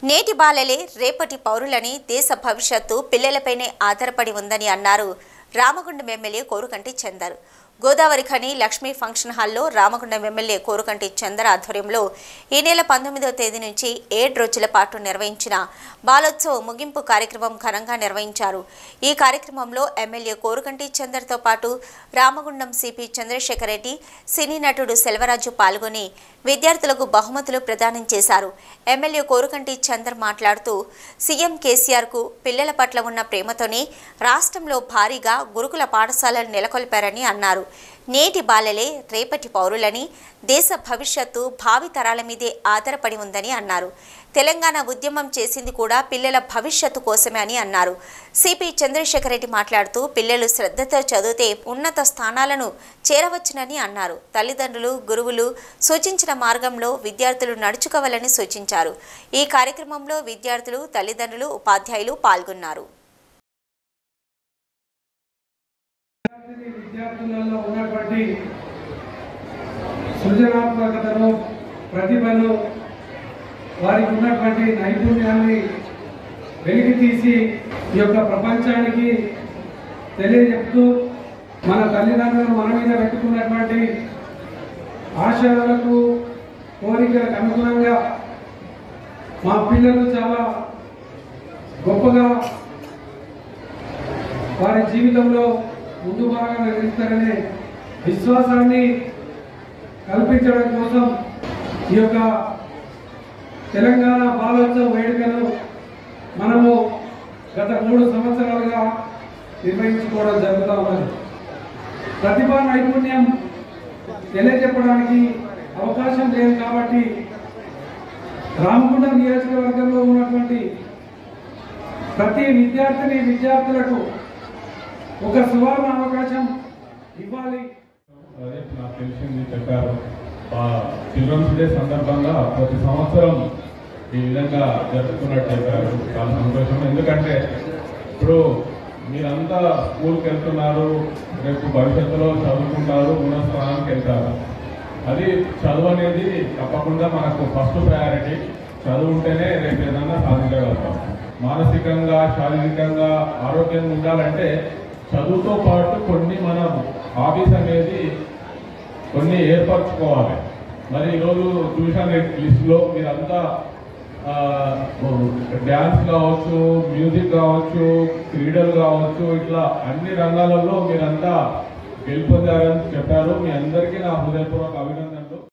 నేటి బాలలే రేపటి పౌరులని దేశ భవిష్యత్తు పిల్లలపైనే ఆధారపడి ఉందని అన్నారు రామగుండం ఎమ్మెల్యే కోరుకంటి చందర్ గోదావరి ఖని లక్ష్మీ ఫంక్షన్ హాల్లో రామగుండం ఎమ్మెల్యే కోరుకంటి చందర్ ఆధ్వర్యంలో ఈ నెల పంతొమ్మిదవ తేదీ నుంచి ఏడు రోజుల పాటు నిర్వహించిన బాలోత్సవ్ ముగింపు కార్యక్రమం ఘనంగా నిర్వహించారు ఈ కార్యక్రమంలో ఎమ్మెల్యే కోరుకంటి చందర్తో పాటు రామగుండం సిపి చంద్రశేఖర్ రెడ్డి సినీ నటుడు సెల్వరాజు పాల్గొని విద్యార్థులకు బహుమతులు ప్రదానం చేశారు ఎమ్మెల్యే కోరుకంటి చందర్ మాట్లాడుతూ సీఎం కేసీఆర్కు పిల్లల పట్ల ఉన్న ప్రేమతోనే రాష్ట్రంలో భారీగా గురుకుల పాఠశాలలు నెలకొల్పారని అన్నారు నేటి బాలలే రేపటి పౌరులని దేశ భవిష్యత్తు భావి తరాల మీదే ఆధారపడి ఉందని అన్నారు తెలంగాణ ఉద్యమం చేసింది కూడా పిల్లల భవిష్యత్తు కోసమే అని అన్నారు సిపి చంద్రశేఖర్ రెడ్డి మాట్లాడుతూ పిల్లలు శ్రద్ధతో చదివితే ఉన్నత స్థానాలను చేరవచ్చునని అన్నారు తల్లిదండ్రులు గురువులు సూచించిన మార్గంలో విద్యార్థులు నడుచుకోవాలని సూచించారు ఈ కార్యక్రమంలో విద్యార్థులు తల్లిదండ్రులు ఉపాధ్యాయులు పాల్గొన్నారు విద్యార్థిని విద్యార్థులలో ఉన్నటువంటి సృజనాత్మకతను ప్రతిభను వారికి ఉన్నటువంటి నైపుణ్యాన్ని వెలికి తీసి ఈ యొక్క ప్రపంచానికి తెలియజెప్తూ మన తల్లిదండ్రులు మన మీద పెట్టుకున్నటువంటి ఆశయాలకు కోరికలకు అనుగుణంగా మా పిల్లలు చాలా గొప్పగా వారి జీవితంలో ముందు బాగా నిర్వహిస్తారనే విశ్వాసాన్ని కల్పించడం కోసం ఈ యొక్క తెలంగాణ బాలోత్సవ వేడుకను మనము గత మూడు సంవత్సరాలుగా నిర్వహించుకోవడం జరుగుతూ ఉన్నది ప్రతిభా నైపుణ్యం తెలియజెప్పడానికి అవకాశం లేదు కాబట్టి రామగుండం నియోజకవర్గంలో ఉన్నటువంటి ప్రతి విద్యార్థిని విద్యార్థులకు ఒక సువర్ణ అవకాశం ఇవ్వాలి అదే నాకు తెలిసింది చెప్పారు చిల్డ్రన్స్ డే సందర్భంగా ప్రతి సంవత్సరం ఈ విధంగా జరుపుకున్నట్టు చెప్పారు చాలా సంతోషం ఎందుకంటే ఇప్పుడు మీరంతా స్కూల్కి వెళ్తున్నారు రేపు భవిష్యత్తులో చదువుకుంటారు ఉన్నత స్థానానికి వెళ్తారు అది చదువు అనేది తప్పకుండా మనకు ఫస్ట్ ప్రయారిటీ చదువు ఉంటేనే రేపు ఏదైనా సాధించగలుగుతాం మానసికంగా శారీరకంగా ఆరోగ్యంగా ఉండాలంటే చదువుతో పాటు కొన్ని మనం హాబీస్ అనేది కొన్ని ఏర్పరచుకోవాలి మరి ఈరోజు ట్యూషన్ లిస్ట్లో మీరంతా డ్యాన్స్ కావచ్చు మ్యూజిక్ కావచ్చు క్రీడలు కావచ్చు ఇట్లా అన్ని రంగాలలో మీరంతా గెలుపొందారని చెప్పారు మీ అందరికీ నా హృదయపూర్వక అభినందన